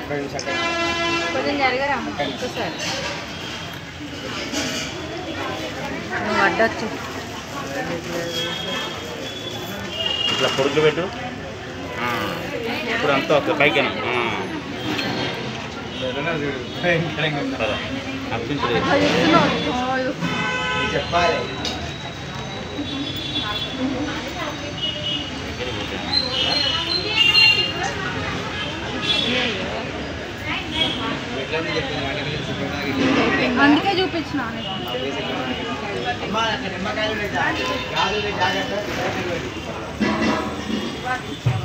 ఒక్క నిమిషం అక్కడ కొంచెం జరగరా ఒక్కసారి నువ్వు అడ్డొచ్చు ఇట్లా పొడుగు పెట్టు ఆ. ఇప్పుడు అంతా ఒక పైకేనా భయంకరంగా ఉంది. కదా అప్పించలేదు అది ఇస్తున్నావు. అయ్యో. నీకు చెప్పాలి ఎట్లా చెప్పింది వాటి గురించి చెప్పడానికి అందుకే చూపించిన అమ్మ అక్కడ నిమ్మకాయలు పెట్టా గాజులు జాగ్రత్త